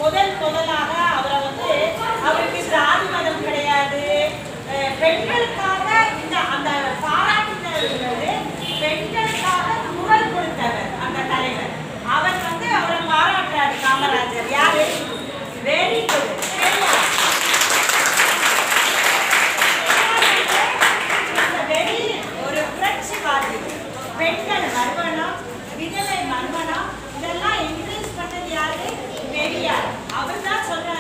முதல் முதலாக அவரை வந்து அவருக்கு ஜாதி மதம் கிடையாது அஹ் பெண்களுக்காக இந்த அந்த பாராட்டுகிறது பெண்களுக்காக குரல் கொடுத்தவர் அந்த தலைவர் அவர் வந்து அவரை பாராட்டுறாரு காமராஜர் யாரு வெரி குட் வெரி ஒரு புரட்சிவாதி பெண்கள் மறுமணம் விதவை மறுமணம் இதெல்லாம் என்கரேஜ் பண்ணது யாரு பெரியார் அவர் தான் சொல்றாரு